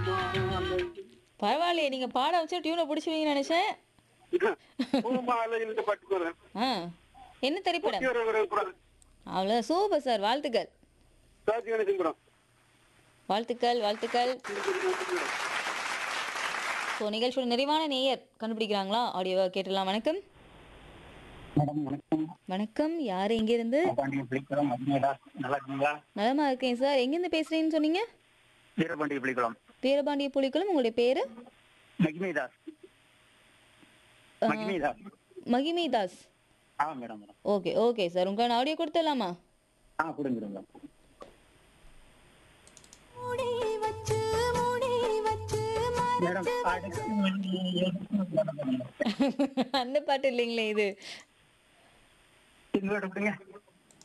பரவாயில்லையே நீங்க பாட வச்சு டியூனை பிடிச்சிருவீங்கன்னு நினைச்சேன் பூமாலையில் பாட்டுக்கு வரேன் ஆ என்ன திரைப்படம் ஒரு ஒரு படம் அவ்வளோ சூப்பர் சார் வாழ்த்துக்கள் சாட்சி கணேசன் படம் வாழ்த்துக்கள் வாழ்த்துக்கள் ஸோ நிகழ்ச்சியோட நிறைவான நேயர் கண்டுபிடிக்கிறாங்களா ஆடியோவை கேட்டுடலாம் வணக்கம் மேடம் வணக்கம் வணக்கம் யார் எங்கேருந்து பாண்டிய பிள்ளைக்குளம் மதுமேடா நல்லா இருக்கீங்களா நலமா இருக்கேன் சார் எங்கேருந்து பேசுறீங்கன்னு சொன்னீங்க வீரபாண்டிய பிள்ளைக்குளம் வீரபாண்டிய புலிக்குளம் உங்களுடைய பேரு மகிமைதாஸ் மகிமைதாஸ் மகிமை தாஸ் ஆ madam madam okay okay sir உங்களுக்கான ஆடியோ கொடுத்துடலாமா ஆ கொடுங்க கொடுங்க மேடம் அடுத்து வந்து அந்த பாட்டு இல்லைங்களே இது இன்னொரு கொடுங்க